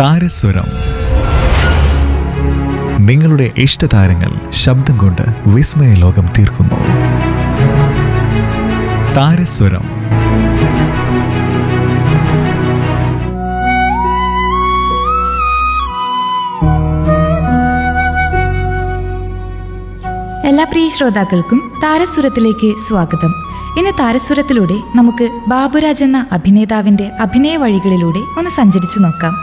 താരസ്വരം നിങ്ങളുടെ ഇഷ്ടതാരങ്ങൾ ശബ്ദം കൊണ്ട് വിസ്മയ ലോകം തീർക്കുന്നു താരസ്വരം എല്ലാ പ്രിയ ശ്രോതാക്കൾക്കും താരസുരത്തിലേക്ക് സ്വാഗതം ഇന്ന് താരസുരത്തിലൂടെ നമുക്ക് ബാബുരാജ് എന്ന അഭിനേതാവിന്റെ അഭിനയ വഴികളിലൂടെ ഒന്ന് സഞ്ചരിച്ചു നോക്കാം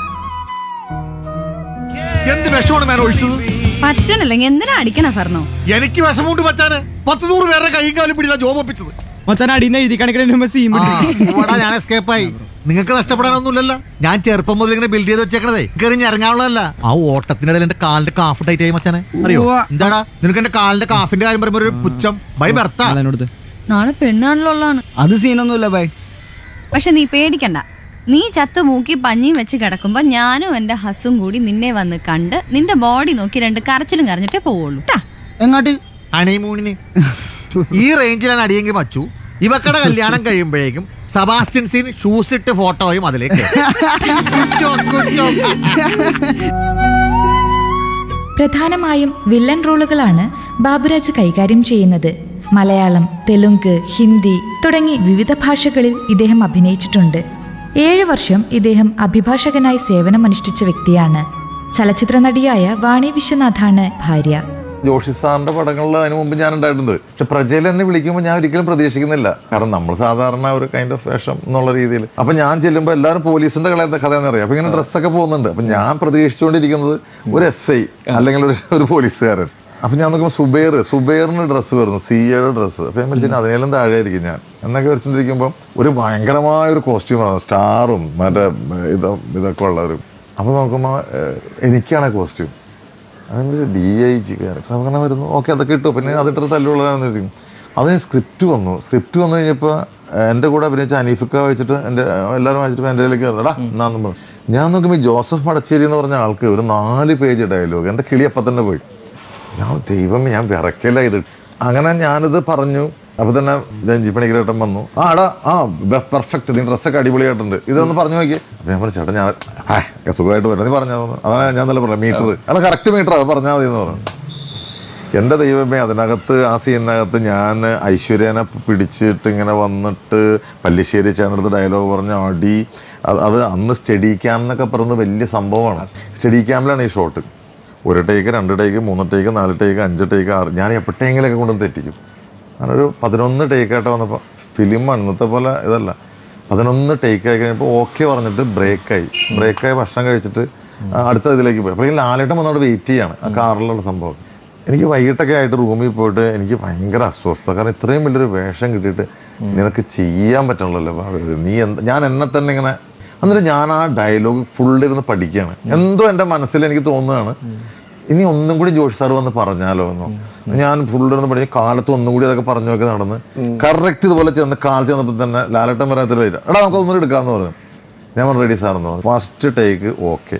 എന്ത് വിഷമാണ് ഞാൻ ഒഴിച്ചത് പറ്റണില്ലെങ്കിൽ എന്തിനാ അടിക്കണ ഫർണോ എനിക്ക് വിഷമുണ്ട് മച്ചാന് പത്ത് നൂറ് പേരുടെ കൈയും കാലും പിടിച്ച ജോബ് ഒപ്പിച്ചത് മച്ചാൻ അടിയിൽ നിന്ന് എഴുതി കണക്കിന് മുമ്പ് സീൻ ആ, ഇവിടെ ഞാൻ എസ്കേപ്പ് ആയി നിങ്ങൾക്ക് നഷ്ടപ്പെടാനൊന്നുമില്ലല്ലോ ഞാൻ ചെറുപ്പം മുതൽ ഇങ്ങനെ ബിൽഡ് ചെയ്ത് വെച്ചേക്കണതേ കയറി ഇറങ്ങാനുള്ളതല്ല ആ ഓട്ടത്തിനിടയിൽ എന്റെ കാലിന്റെ കാഫ് ടൈറ്റ് ആയി മച്ചാനെ അറിയോ ഉവ്വ. എന്താടാ നിനക്ക് എന്റെ കാലിന്റെ കാഫിന്റെ കാര്യം പറയുമ്പോ ഒരു പുച്ഛം ബൈ ബർത്ത എന്നോട് നാളെ പെണ്ണാണല്ലോളാണ് അത് സീനൊന്നുമില്ല ബൈ പക്ഷെ നീ പേടിക്കണ്ട നീ ചത്ത് മൂക്കി പഞ്ഞിയും വെച്ച് കിടക്കുമ്പോ ഞാനും എന്റെ ഹസും കൂടി നിന്നെ വന്ന് കണ്ട് നിന്റെ ബോഡി നോക്കി രണ്ട് കരച്ചിലും കരഞ്ഞിട്ടേ പോവുള്ളൂ ട്ടാ എങ്ങാട്ട് അണിമൂണിന് ഈ റേഞ്ചിലാണ് അടിയെങ്കിൽ മച്ചു ഇവക്കടെ കല്യാണം കഴിയുമ്പോഴേക്കും സബാസ്റ്റ്യൻ സീൻ ഷൂസ് ഇട്ട് ഫോട്ടോയും അതിലേക്ക് കുച്ചോ, കുച്ചോ. പ്രധാനമായും വില്ലൻ റോളുകളാണ് ബാബുരാജ് കൈകാര്യം ചെയ്യുന്നത് മലയാളം തെലുങ്ക് ഹിന്ദി തുടങ്ങി വിവിധ ഭാഷകളിൽ ഇദ്ദേഹം അഭിനയിച്ചിട്ടുണ്ട് ഏഴ് വർഷം ഇദ്ദേഹം അഭിഭാഷകനായി സേവനമനുഷ്ഠിച്ച വ്യക്തിയാണ് ചലച്ചിത്ര നടിയായ വാണി വിശ്വനാഥാണ് ഭാര്യ ജോഷി സാറിന്റെ പടങ്ങളിൽ അതിന് മുമ്പ് ഞാൻ ഉണ്ടായിട്ടുണ്ട് പക്ഷെ പ്രജയിൽ എന്നെ വിളിക്കുമ്പോൾ ഞാൻ ഒരിക്കലും പ്രതീക്ഷിക്കുന്നില്ല കാരണം നമ്മൾ സാധാരണ ഒരു കൈൻഡ് ഓഫ് വേഷം എന്നുള്ള രീതിയിൽ അപ്പൊ ഞാൻ ചെല്ലുമ്പോൾ എല്ലാവരും പോലീസിന്റെ കളയത്തെ കഥ എന്നറിയാം അപ്പൊ ഇങ്ങനെ ഡ്രസ്സൊക്കെ പോകുന്നുണ്ട് അപ്പൊ ഞാൻ പ്രതീക്ഷിച്ചുകൊണ്ടിരിക്കുന്നത് ഒരു എസ് ഐ അല്ലെങ്കിൽ ഒരു ഒരു പോലീസുകാരൻ അപ്പൊ ഞാൻ നോക്കുമ്പോൾ സുബൈർ സുബൈറിന് ഡ്രസ്സ് വരുന്നു സി എയുടെ ഡ്രസ്സ് അപ്പൊ ഞാൻ വിളിച്ചിട്ട് അതിനേലും താഴെയായിരിക്കും ഞാൻ എന്നൊക്കെ വരച്ചോണ്ടിരിക്കുമ്പോൾ ഒരു ഭയങ്കരമായ ഒരു കോസ്റ്റ്യൂമാണ് സ്റ്റാറും മറ്റേ ഇതോ ഇതൊക്കെ ഉള്ള ഒരു അപ്പൊ നോക്കുമ്പോൾ എനിക്കാണ് കോസ്റ്റ്യൂം അതിന് ഡി ഐ ജി ക്യാരക്ടർ അങ്ങനെ വരുന്നു ഓക്കെ അതൊക്കെ ഇട്ടു പിന്നെ അതിട്ട് തല്ലുള്ളതാണെന്നിരിക്കും അതിന് സ്ക്രിപ്റ്റ് വന്നു സ്ക്രിപ്റ്റ് വന്നു കഴിഞ്ഞപ്പോൾ എൻ്റെ കൂടെ അഭിനയിച്ച അനീഫിക്ക വായിച്ചിട്ട് എൻ്റെ എല്ലാവരും വായിച്ചിട്ട് എൻ്റെ കയ്യിലേക്ക് എടാ എന്നാന്ന് പറഞ്ഞു ഞാൻ നോക്കുമ്പോൾ ഈ ജോസഫ് മടച്ചേരി എന്ന് പറഞ്ഞ ആൾക്ക് ഒരു നാല് പേജ് ഡയലോഗ് എൻ്റെ കിളി അപ്പം തന്നെ പോയി ഞാൻ ദൈവം ഞാൻ വിറക്കല ഇത് അങ്ങനെ ഞാനിത് പറഞ്ഞു അപ്പോൾ തന്നെ രഞ്ജി പണിക്കരേട്ടൻ വന്നു ആ എടാ ആ പെർഫെക്റ്റ് നീ ഡ്രസ്സൊക്കെ അടിപൊളിയായിട്ടുണ്ട് ഇതൊന്ന് പറഞ്ഞു നോക്കി അപ്പോൾ ഞാൻ പറഞ്ഞു ചേട്ടാ ഞാൻ ഹായ് സുഖമായിട്ട് വരാം നീ പറഞ്ഞാൽ അതാണ് ഞാൻ നല്ല പറഞ്ഞു മീറ്റർ അല്ല കറക്റ്റ് മീറ്റർ അത് പറഞ്ഞാൽ മതി എന്ന് പറഞ്ഞു എൻ്റെ ദൈവമേ അതിനകത്ത് ആ സീനിനകത്ത് ഞാൻ ഐശ്വര്യനെ പിടിച്ചിട്ട് ഇങ്ങനെ വന്നിട്ട് പല്ലിശ്ശേരി ചേട്ടനടുത്ത് ഡയലോഗ് പറഞ്ഞ അടി അത് അത് അന്ന് സ്റ്റഡി ക്യാം എന്നൊക്കെ പറയുന്നത് വലിയ സംഭവമാണ് സ്റ്റഡി ക്യാമിലാണ് ഈ ഷോട്ട് ഒരു ടേക്ക് രണ്ട് ടേക്ക് മൂന്ന് ടേക്ക് നാല് ടേക്ക് അഞ്ച് ടേക്ക് ആറ് ഞാൻ എപ്പോഴെങ്കിലൊക്കെ കൊണ്ടുവന്ന് തെറ്റിക്കും ഞാനൊരു പതിനൊന്ന് ടേക്കായിട്ട് വന്നപ്പോൾ ഫിലിമാണ് ഇന്നത്തെ പോലെ ഇതല്ല പതിനൊന്ന് ടേക്ക് ആയി കഴിഞ്ഞപ്പോൾ ഓക്കെ പറഞ്ഞിട്ട് ബ്രേക്കായി ബ്രേക്കായി ഭക്ഷണം കഴിച്ചിട്ട് ആ, അടുത്ത ഇതിലേക്ക് പോയി അപ്പോഴേക്കും ലാലേട്ടൻ വന്നോട് വെയിറ്റ് ചെയ്യാണ് ആ കാറിലുള്ള സംഭവം എനിക്ക് വൈകിട്ടൊക്കെ ആയിട്ട് റൂമിൽ പോയിട്ട് എനിക്ക് ഭയങ്കര അസ്വസ്ഥത കാരണം ഇത്രയും വലിയൊരു വേഷം കിട്ടിയിട്ട് നിനക്ക് ചെയ്യാൻ പറ്റണല്ലോ ബാബു നീ എന്ത് ഞാൻ എന്നെ തന്നെ ഇങ്ങനെ എന്നിട്ട് ഞാൻ ആ ഡയലോഗ് ഫുള്ളിരുന്ന് പഠിക്കുകയാണ് എന്തോ എൻ്റെ മനസ്സിൽ എനിക്ക് തോന്നുകയാണ് ഇനി ഒന്നും കൂടി ജോഷി സാർ വന്ന് പറഞ്ഞാലോ എന്നോ ഞാൻ ഫുള്ളിരുന്ന് പഠിച്ച കാലത്ത് ഒന്നും കൂടി അതൊക്കെ പറഞ്ഞു നോക്കി നടന്ന് കറക്റ്റ് ഇതുപോലെ ചെന്ന് കാലത്ത് ചെന്നപ്പോൾ തന്നെ ലാലട്ടൻ പറയാത്ത വരില്ല എടാ നമുക്ക് ഒന്നുകൂടി എടുക്കാമെന്ന് പറഞ്ഞു ഞാൻ പറഞ്ഞു റെഡി സാർ എന്ന് പറഞ്ഞു ഫസ്റ്റ് ടേക്ക് ഓക്കെ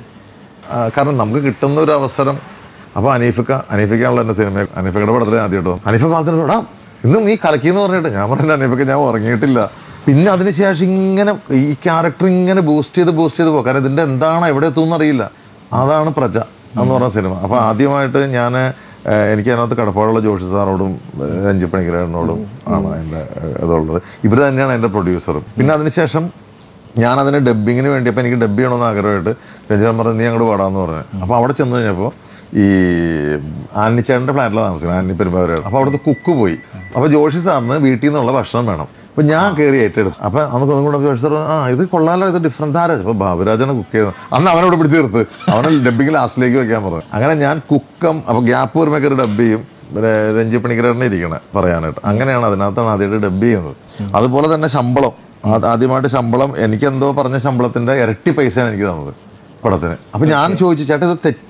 കാരണം നമുക്ക് കിട്ടുന്ന ഒരു അവസരം അപ്പോൾ അനീഫിക്ക അനീഫിക്കാണല്ലോ എൻ്റെ സിനിമ അനീഫിക്കയുടെ പടത്തിൽ ആദ്യമായിട്ട് വന്നു. അനീഫ പറഞ്ഞിട്ട് എടാ ഇന്നും നീ കലക്കിയെന്ന് പറഞ്ഞിട്ട് ഞാൻ പറഞ്ഞില്ല അനീഫിക്ക ഞാൻ ഉറങ്ങിയിട്ടില്ല പിന്നെ അതിനുശേഷം ഇങ്ങനെ ഈ ക്യാരക്ടർ ഇങ്ങനെ ബൂസ്റ്റ് ചെയ്ത് ബൂസ്റ്റ് ചെയ്ത് പോകും കാരണം ഇതിൻ്റെ എന്താണ് എവിടെ എത്തുമെന്ന് അറിയില്ല അതാണ് പ്രജ എന്ന് പറഞ്ഞ സിനിമ അപ്പോൾ ആദ്യമായിട്ട് ഞാൻ എനിക്ക് അതിനകത്ത് കടപ്പാടുള്ള ജോഷി സാറോടും ഏഹ്, രഞ്ജി പണിക്കരനോടും ആണ് എൻ്റെ ഏഹ്, ഇതുള്ളത് ഇവർ തന്നെയാണ് എൻ്റെ പ്രൊഡ്യൂസറും പിന്നെ അതിനുശേഷം ഞാൻ അതിന് ഡബ്ബിങ്ങിന് വേണ്ടി അപ്പോൾ എനിക്ക് ഡബ് ചെയ്യണമെന്ന് ആഗ്രഹമായിട്ട് രഞ്ജന പറഞ്ഞു നീ അങ്ങോട്ട് പാടാന്ന് പറഞ്ഞു അപ്പോൾ അവിടെ ചെന്ന് കഴിഞ്ഞപ്പോൾ ഈ ആനിച്ചേട്ടൻ്റെ ഫ്ലാറ്റിലാണ് താമസിക്കുന്നത് ആനി പെരുമ്പാവൂരാണ് അപ്പോൾ അവിടുത്തെ കുക്ക് പോയി അപ്പോൾ ജോഷി സാറിന് വീട്ടിൽ നിന്നുള്ള ഭക്ഷണം വേണം അപ്പോൾ ഞാൻ കയറി ഏറ്റെടുത്തു അപ്പോൾ നമുക്ക് ഒന്നും കൂടെ ജോഷി സാർ പറഞ്ഞു, ആ ഇത് കൊള്ളാലോ ഇത് ഡിഫറൻറ്റ് ആരാ അപ്പോൾ ബാബുരാജാണ് കുക്ക് ചെയ്തത് അന്ന് അവനോട് പിടിച്ച് തീർത്ത് അവനെ ഡബ്ബിങ് ലാസ്റ്റിലേക്ക് വെക്കാൻ പറഞ്ഞു അങ്ങനെ ഞാൻ കുക്കം അപ്പോൾ ഗ്യാപ്പ് വരുമ്പോൾ കയറി ഡബ് ചെയ്യും പിന്നെ രഞ്ജി പണിക്കരനെ ഇരിക്കണേ പറയാനായിട്ട് അങ്ങനെയാണ് അതിനകത്താണ് ആദ്യമായിട്ട് ഡബ് ചെയ്യുന്നത് അതുപോലെ തന്നെ ശമ്പളം ആ- ആദ്യമായിട്ട് ശമ്പളം എനിക്കെന്തോ പറഞ്ഞ ശമ്പളത്തിന്റെ ഇരട്ടി പൈസയാണ് എനിക്ക് തന്നത് പടത്തിന് അപ്പൊ ഞാൻ ചോദിച്ചു ചേട്ടാ ഇത് തെറ്റ്